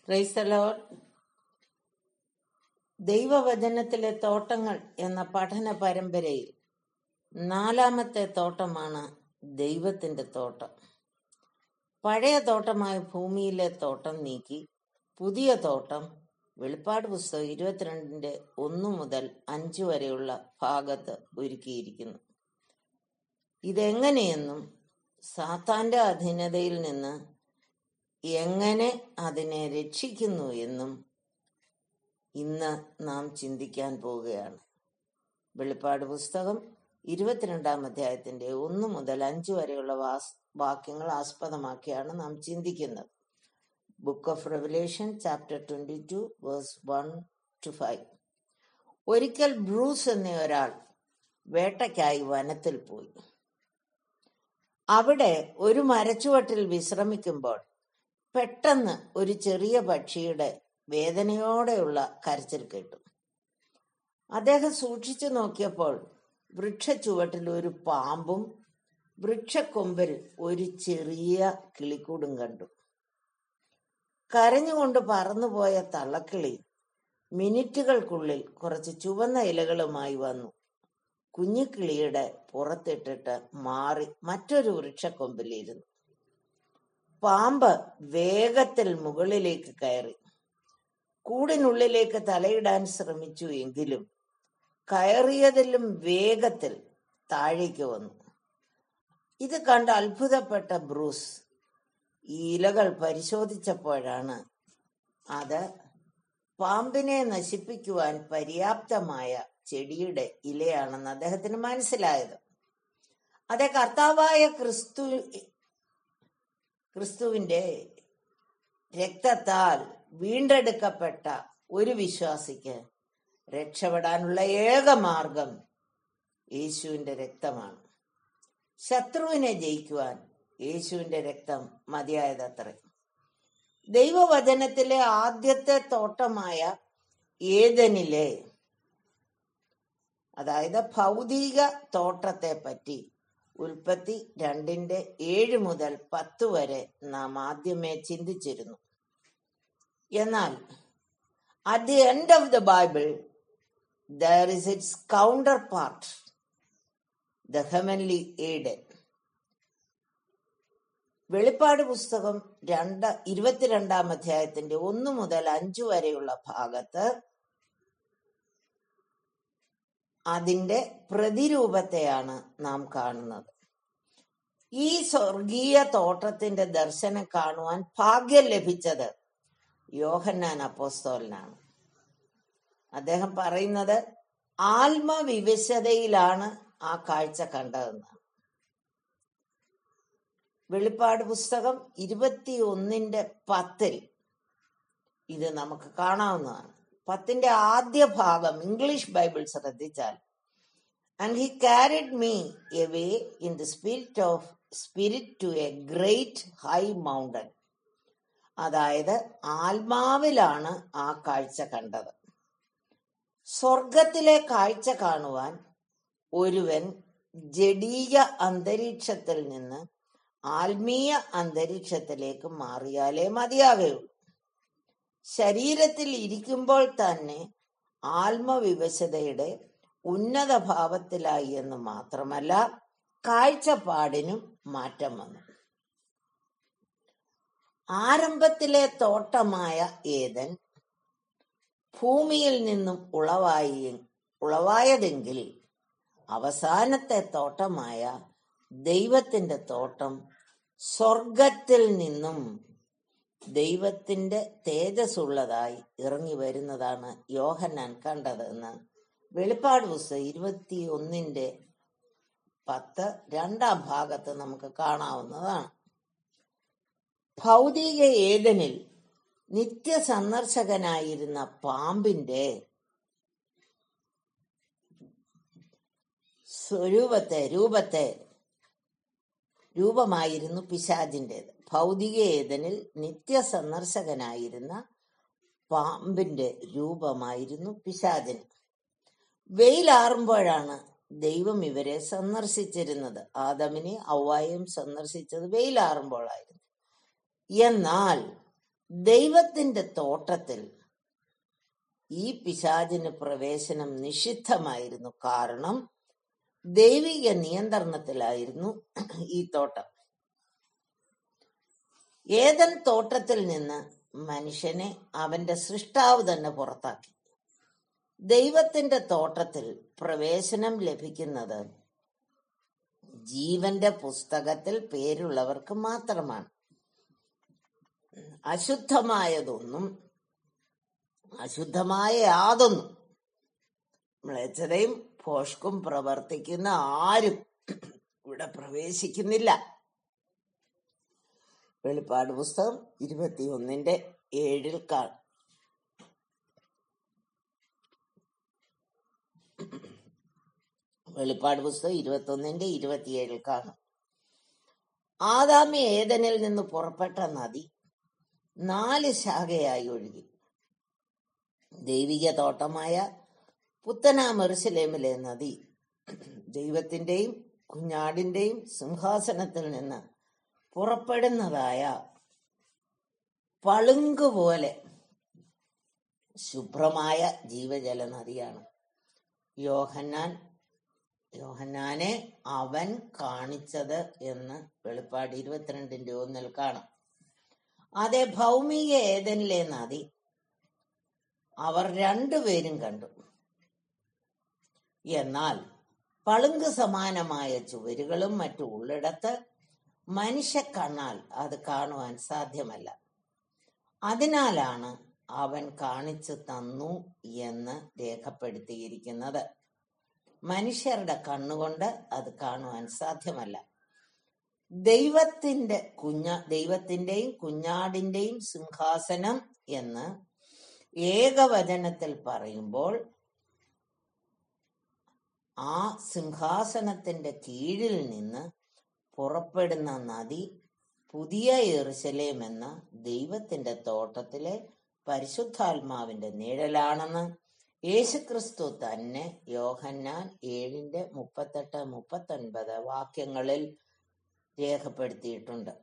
ക്രൈസ്തലോർ ദൈവവചനത്തിലെ തോട്ടങ്ങൾ എന്ന പഠന പരമ്പരയിൽ നാലാമത്തെ തോട്ടമാണ് ദൈവത്തിന്റെ തോട്ടം പഴയ തോട്ടമായ ഭൂമിയിലെ തോട്ടം നീക്കി പുതിയ തോട്ടം വെളിപ്പാട് പുസ്തകം ഇരുപത്തിരണ്ടിന്റെ ഒന്ന് മുതൽ അഞ്ച് വരെയുള്ള ഭാഗത്ത് ഒരുക്കിയിരിക്കുന്നു ഇതെങ്ങനെയെന്നും സാത്താന്റെ അധീനതയിൽ നിന്ന് എങ്ങനെ അതിനെ രക്ഷിക്കുന്നു എന്നും ഇന്ന് നാം ചിന്തിക്കാൻ പോവുകയാണ് വെളിപ്പാട് പുസ്തകം ഇരുപത്തിരണ്ടാം അധ്യായത്തിന്റെ ഒന്ന് മുതൽ അഞ്ച് വരെയുള്ള വാസ് വാക്യങ്ങൾ ആസ്പദമാക്കിയാണ് നാം ചിന്തിക്കുന്നത് book of revelation chapter twenty two verse one two five ഒരിക്കൽ ബ്രൂസ് എന്ന ഒരാൾ വേട്ടയ്ക്കായി വനത്തിൽ പോയി അവിടെ ഒരു മരച്ചുവട്ടിൽ വിശ്രമിക്കുമ്പോൾ പെട്ടെന്ന് ഒരു ചെറിയ പക്ഷിയുടെ വേദനയോടെയുള്ള കരച്ചിൽ കേട്ടു അദ്ദേഹം സൂക്ഷിച്ചു നോക്കിയപ്പോൾ വൃക്ഷച്ചുവട്ടിൽ ഒരു പാമ്പും വൃക്ഷക്കൊമ്പിൽ ഒരു ചെറിയ കിളിക്കൂടും കണ്ടു കരഞ്ഞുകൊണ്ട് പറന്നുപോയ തള്ളക്കിളി മിനിറ്റുകൾക്കുള്ളിൽ കുറച്ച് ചുവന്ന ഇലകളുമായി വന്നു കുഞ്ഞിക്കിളിയുടെ പുറത്തിട്ടിട്ട് മാറി മറ്റൊരു വൃക്ഷക്കൊമ്പിലിരുന്നു പാമ്പ് വേഗത്തിൽ മുകളിലേക്ക് കയറി കൂടിനുള്ളിലേക്ക് തലയിടാൻ ശ്രമിച്ചു എങ്കിലും കയറിയതിലും വേഗത്തിൽ താഴേക്ക് വന്നു ഇത് കണ്ട് അത്ഭുതപ്പെട്ട ബ്രൂസ് ഈ ഇലകൾ പരിശോധിച്ചപ്പോഴാണ് അത് പാമ്പിനെ നശിപ്പിക്കുവാൻ പര്യാപ്തമായ ചെടിയുടെ ഇലയാണെന്ന് അദ്ദേഹത്തിന് മനസ്സിലായത് അതേ കർത്താവായ ക്രിസ്തു ക്രിസ്തുവിന്റെ രക്തത്താൽ വീണ്ടെടുക്കപ്പെട്ട ഒരു വിശ്വാസിക്ക് രക്ഷപ്പെടാനുള്ള ഏക മാർഗം യേശുവിന്റെ രക്തമാണ് ശത്രുവിനെ ജയിക്കുവാൻ യേശുവിന്റെ രക്തം മതിയായതത്രേ ദൈവവചനത്തിലെ ആദ്യത്തെ തോട്ടമായ ഏതനിലെ അതായത് ഭൗതിക തോട്ടത്തെ പറ്റി ഉൽപ്പത്തി രണ്ടിന്റെ ഏഴ് മുതൽ പത്ത് വരെ നാം ആദ്യമേ ചിന്തിച്ചിരുന്നു എന്നാൽ at the end of the bible there is its counterpart the heavenly Eden വെളിപ്പാട് പുസ്തകം രണ്ട് ഇരുപത്തിരണ്ടാം അധ്യായത്തിന്റെ ഒന്ന് മുതൽ അഞ്ചു വരെയുള്ള ഭാഗത്ത് അതിന്റെ പ്രതിരൂപത്തെയാണ് നാം കാണുന്നത് ഈ സ്വർഗീയ തോട്ടത്തിന്റെ ദർശനം കാണുവാൻ ഭാഗ്യം ലഭിച്ചത് യോഹന്നാൻ അപ്പോസ്തോലനാണ് അദ്ദേഹം പറയുന്നത് ആത്മവിവശതയിലാണ് ആ കാഴ്ച കണ്ടതെന്നാണ് വെളിപ്പാട് പുസ്തകം ഇരുപത്തി ഒന്നിന്റെ പത്തിൽ ഇത് നമുക്ക് കാണാവുന്നതാണ് പത്തിന്റെ ആദ്യ ഭാഗം ഇംഗ്ലീഷ് ബൈബിൾ ശ്രദ്ധിച്ചാൽ and he carried me away in the spirit of spirit to a great high mountain അതായത് ആത്മാവിലാണ് ആ കാഴ്ച കണ്ടത് സ്വർഗത്തിലെ കാഴ്ച കാണുവാൻ ഒരുവൻ ജഡീയ അന്തരീക്ഷത്തിൽ നിന്ന് ആത്മീയ അന്തരീക്ഷത്തിലേക്ക് മാറിയാലേ മതിയാകുള്ളൂ ശരീരത്തിൽ ഇരിക്കുമ്പോൾ തന്നെ ആത്മവിവശതയുടെ ഉന്നത ഭാവത്തിലായി എന്ന് മാത്രമല്ല കാഴ്ചപ്പാടിനും മാറ്റം വന്നു ആരംഭത്തിലെ തോട്ടമായ ഏതൻ ഭൂമിയിൽ നിന്നും ഉളവായി ഉളവായതെങ്കിൽ അവസാനത്തെ തോട്ടമായ ദൈവത്തിന്റെ തോട്ടം സ്വർഗത്തിൽ നിന്നും ദൈവത്തിന്റെ തേജസ്സുള്ളതായി ഇറങ്ങി വരുന്നതാണ് യോഹന്നാൻ കണ്ടത് എന്ന് വെളിപ്പാട് പുസ്തകം ഇരുപത്തി ഒന്നിന്റെ പത്ത് രണ്ടാം ഭാഗത്ത് നമുക്ക് കാണാവുന്നതാണ് ഭൗതിക ഏതനിൽ നിത്യസന്ദർശകനായിരുന്ന പാമ്പിന്റെ സ്വരൂപത്തെ രൂപത്തെ രൂപമായിരുന്നു പിശാജിൻ്റെത് ഭൗതിക ഏതനിൽ നിത്യസന്ദർശകനായിരുന്ന പാമ്പിന്റെ രൂപമായിരുന്നു പിശാചിന് വെയിലാറുമ്പോഴാണ് ദൈവം ഇവരെ സന്ദർശിച്ചിരുന്നത് ആദമിനെ ഔവായും സന്ദർശിച്ചത് വെയിലാറുമ്പോഴായിരുന്നു എന്നാൽ ദൈവത്തിന്റെ തോട്ടത്തിൽ ഈ പിശാചിന് പ്രവേശനം നിഷിദ്ധമായിരുന്നു കാരണം ദൈവിക നിയന്ത്രണത്തിലായിരുന്നു ഈ തോട്ടം ഏതൻ തോട്ടത്തിൽ നിന്ന് മനുഷ്യനെ അവന്റെ സൃഷ്ടാവ് തന്നെ പുറത്താക്കി ദൈവത്തിന്റെ തോട്ടത്തിൽ പ്രവേശനം ലഭിക്കുന്നത് ജീവന്റെ പുസ്തകത്തിൽ പേരുള്ളവർക്ക് മാത്രമാണ് അശുദ്ധമായതൊന്നും അശുദ്ധമായ യാതൊന്നും മ്ലേച്ഛതയും ഭോഷ്കും പ്രവർത്തിക്കുന്ന ആരും ഇവിടെ പ്രവേശിക്കുന്നില്ല വെളിപ്പാട് പുസ്തകം ഇരുപത്തിയൊന്നിന്റെ ഏഴിൽ കാണും വെളിപ്പാട് പുസ്തകം ഇരുപത്തൊന്നിന്റെ ഇരുപത്തിയേഴിൽ കാണും ആദാമി ഏതനിൽ നിന്ന് പുറപ്പെട്ട നദി നാല് ശാഖയായി ഒഴുകി ദൈവിക തോട്ടമായ പുത്തനാ മെറുസലേമിലെ നദി ദൈവത്തിന്റെയും കുഞ്ഞാടിന്റെയും സിംഹാസനത്തിൽ നിന്ന് പുറപ്പെടുന്നതായ പളുങ്ക് പോലെ ശുഭ്രമായ ജീവജല നദിയാണ് യോഹന്നാൻ യോഹന്നാനെ അവൻ കാണിച്ചത് എന്ന് വെളിപ്പാട് ഇരുപത്തിരണ്ടിന്റെ ഒന്നിൽ കാണാം അതേ ഭൗമിക ഏതനിലെ നദി അവർ രണ്ടുപേരും കണ്ടു എന്നാൽ പളുങ്ക് സമാനമായ ചുവരുകളും മറ്റു ഉള്ളിടത്ത് മനുഷ്യ കണ്ണാൽ അത് കാണുവാൻ സാധ്യമല്ല അതിനാലാണ് അവൻ കാണിച്ചു തന്നു എന്ന് രേഖപ്പെടുത്തിയിരിക്കുന്നത് മനുഷ്യരുടെ കണ്ണുകൊണ്ട് അത് കാണുവാൻ സാധ്യമല്ല ദൈവത്തിന്റെ കുഞ്ഞ ദൈവത്തിന്റെയും കുഞ്ഞാടിന്റെയും സിംഹാസനം എന്ന് ഏകവചനത്തിൽ പറയുമ്പോൾ ആ സിംഹാസനത്തിന്റെ കീഴിൽ നിന്ന് പുറപ്പെടുന്ന നദി പുതിയ എറുസലേം എന്ന ദൈവത്തിന്റെ തോട്ടത്തിലെ പരിശുദ്ധാത്മാവിന്റെ നിഴലാണെന്ന് യേശുക്രിസ്തു തന്നെ യോഹന്നാൻ ഏഴിന്റെ മുപ്പത്തെട്ട് മുപ്പത്തൊൻപത് വാക്യങ്ങളിൽ രേഖപ്പെടുത്തിയിട്ടുണ്ട്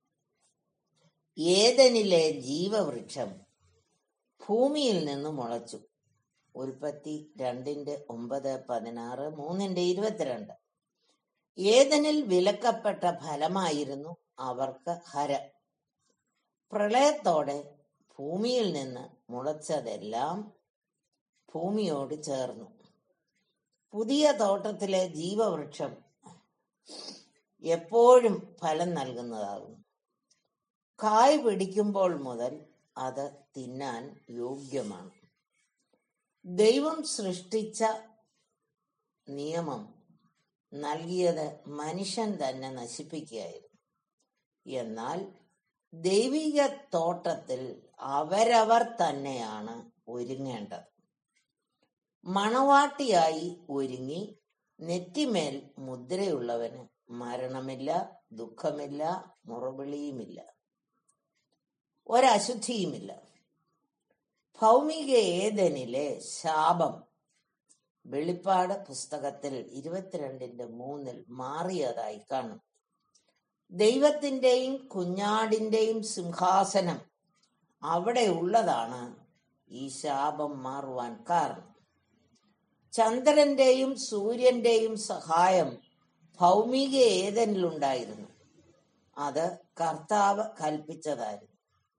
ഏതനിലെ ജീവവൃക്ഷം ഭൂമിയിൽ നിന്ന് മുളച്ചു ഉൽപ്പത്തി രണ്ടിന്റെ ഒമ്പത് പതിനാറ് മൂന്നിന്റെ ഇരുപത്തിരണ്ട് ഏതനിൽ വിലക്കപ്പെട്ട ഫലമായിരുന്നു അവർക്ക് ഹരം പ്രളയത്തോടെ ഭൂമിയിൽ നിന്ന് മുളച്ചതെല്ലാം ഭൂമിയോട് ചേർന്നു പുതിയ തോട്ടത്തിലെ ജീവവൃക്ഷം എപ്പോഴും ഫലം നൽകുന്നതാകുന്നു കായ് പിടിക്കുമ്പോൾ മുതൽ അത് തിന്നാൻ യോഗ്യമാണ് ദൈവം സൃഷ്ടിച്ച നിയമം നൽകിയത് മനുഷ്യൻ തന്നെ നശിപ്പിക്കുകയായിരുന്നു എന്നാൽ ദൈവിക തോട്ടത്തിൽ അവരവർ തന്നെയാണ് ഒരുങ്ങേണ്ടത് മണവാട്ടിയായി ഒരുങ്ങി നെറ്റിമേൽ മുദ്രയുള്ളവന് മരണമില്ല ദുഃഖമില്ല മുറവിളിയുമില്ല ഒരശുദ്ധിയുമില്ല ഭൗമിക ഏതനിലെ ശാപം വെളിപ്പാട് പുസ്തകത്തിൽ ഇരുപത്തിരണ്ടിന്റെ മൂന്നിൽ മാറിയതായി കാണും ദൈവത്തിന്റെയും കുഞ്ഞാടിന്റെയും സിംഹാസനം അവിടെ ഉള്ളതാണ് ഈ ശാപം മാറുവാൻ കാരണം ചന്ദ്രന്റെയും സൂര്യന്റെയും സഹായം ഭൗമിക ഏതനിലുണ്ടായിരുന്നു അത് കർത്താവ് കൽപ്പിച്ചതായിരുന്നു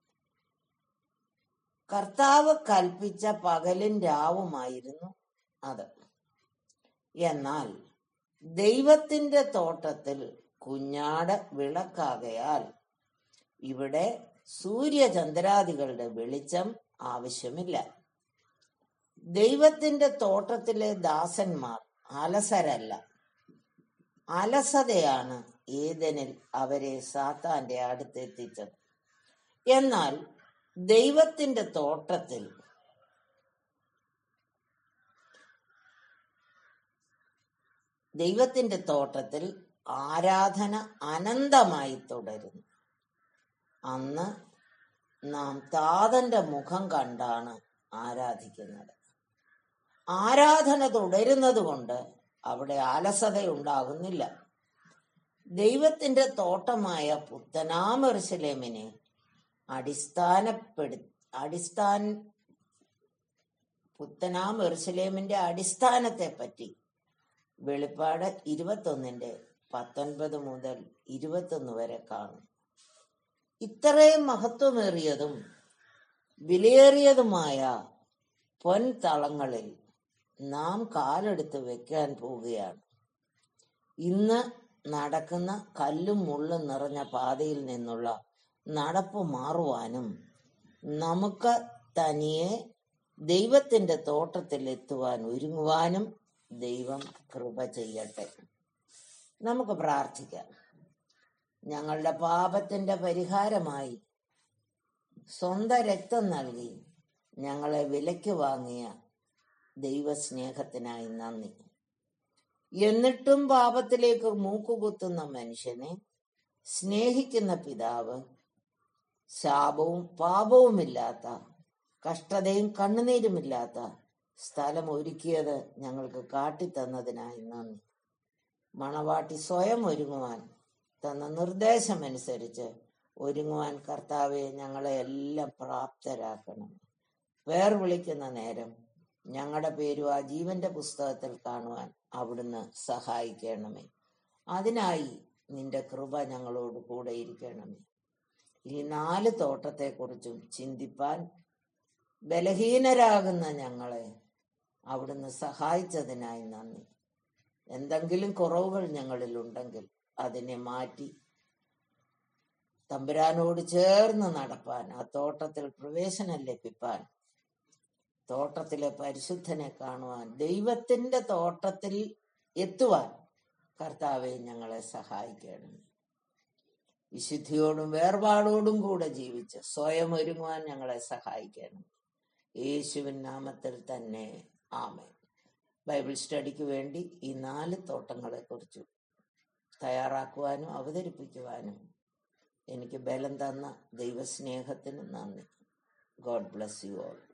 കർത്താവ് കൽപ്പിച്ച പകലും രാവുമായിരുന്നു അത് എന്നാൽ ദൈവത്തിന്റെ തോട്ടത്തിൽ കുഞ്ഞാട് വിളക്കാകയാൽ ഇവിടെ സൂര്യചന്ദ്രാദികളുടെ വെളിച്ചം ആവശ്യമില്ല ദൈവത്തിന്റെ തോട്ടത്തിലെ ദാസന്മാർ അലസരല്ല അലസതയാണ് ഏതനിൽ അവരെ സാത്താന്റെ അടുത്തെത്തിച്ചത് എന്നാൽ ദൈവത്തിന്റെ തോട്ടത്തിൽ ദൈവത്തിന്റെ തോട്ടത്തിൽ ആരാധന അനന്തമായി തുടരുന്നു അന്ന് നാം താതന്റെ മുഖം കണ്ടാണ് ആരാധിക്കുന്നത് ആരാധന തുടരുന്നത് കൊണ്ട് അവിടെ അലസത ഉണ്ടാകുന്നില്ല ദൈവത്തിന്റെ തോട്ടമായ പുത്തനാമറുസലേമിനെ അടിസ്ഥാനപ്പെടു അടിസ്ഥാന പുത്തനാം എറുസലേമിന്റെ അടിസ്ഥാനത്തെ പറ്റി വെളിപ്പാട് ഇരുപത്തൊന്നിന്റെ പത്തൊൻപത് മുതൽ ഇരുപത്തൊന്ന് വരെ കാണും ഇത്രയും മഹത്വമേറിയതും വിലയേറിയതുമായ പൊൻതളങ്ങളിൽ നാം കാലെടുത്ത് വെക്കാൻ പോവുകയാണ് ഇന്ന് നടക്കുന്ന കല്ലും മുള്ളും നിറഞ്ഞ പാതയിൽ നിന്നുള്ള നടപ്പ് മാറുവാനും നമുക്ക് തനിയെ ദൈവത്തിന്റെ തോട്ടത്തിൽ എത്തുവാൻ ഒരുങ്ങുവാനും ദൈവം കൃപ ചെയ്യട്ടെ നമുക്ക് പ്രാർത്ഥിക്കാം ഞങ്ങളുടെ പാപത്തിന്റെ പരിഹാരമായി സ്വന്തം രക്തം നൽകി ഞങ്ങളെ വിലയ്ക്ക് വാങ്ങിയ ദൈവസ്നേഹത്തിനായി നന്ദി എന്നിട്ടും പാപത്തിലേക്ക് മൂക്കുകുത്തുന്ന മനുഷ്യനെ സ്നേഹിക്കുന്ന പിതാവ് ശാപവും പാപവുമില്ലാത്ത കഷ്ടതയും കണ്ണുനീരുമില്ലാത്ത സ്ഥലം ഒരുക്കിയത് ഞങ്ങൾക്ക് കാട്ടിത്തന്നതിനായി നന്ദി മണവാട്ടി സ്വയം ഒരുങ്ങുവാൻ തന്ന നിർദ്ദേശമനുസരിച്ച് ഒരുങ്ങുവാൻ കർത്താവെ ഞങ്ങളെ എല്ലാം പ്രാപ്തരാക്കണം പേർ വിളിക്കുന്ന നേരം ഞങ്ങളുടെ പേരും ആ ജീവന്റെ പുസ്തകത്തിൽ കാണുവാൻ അവിടുന്ന് സഹായിക്കണമേ അതിനായി നിന്റെ കൃപ ഞങ്ങളോട് കൂടെ ഇരിക്കണമേ ഈ നാല് തോട്ടത്തെക്കുറിച്ചും ചിന്തിപ്പാൻ ബലഹീനരാകുന്ന ഞങ്ങളെ അവിടുന്ന് സഹായിച്ചതിനായി നന്ദി എന്തെങ്കിലും കുറവുകൾ ഞങ്ങളിൽ ഉണ്ടെങ്കിൽ അതിനെ മാറ്റി തമ്പുരാനോട് ചേർന്ന് നടപ്പാൻ ആ തോട്ടത്തിൽ പ്രവേശനം ലഭിപ്പാൻ തോട്ടത്തിലെ പരിശുദ്ധനെ കാണുവാൻ ദൈവത്തിന്റെ തോട്ടത്തിൽ എത്തുവാൻ കർത്താവെ ഞങ്ങളെ സഹായിക്കണം വിശുദ്ധിയോടും വേർപാടോടും കൂടെ ജീവിച്ച് സ്വയം ഒരുങ്ങുവാൻ ഞങ്ങളെ സഹായിക്കണം യേശുവിൻ നാമത്തിൽ തന്നെ ആമേൻ ബൈബിൾ സ്റ്റഡിക്ക് വേണ്ടി ഈ നാല് തോട്ടങ്ങളെ കുറിച്ച് തയ്യാറാക്കുവാനും അവതരിപ്പിക്കുവാനും എനിക്ക് ബലം തന്ന ദൈവസ്നേഹത്തിന് നന്ദി ഗോഡ് ബ്ലസ് യു ഓൾ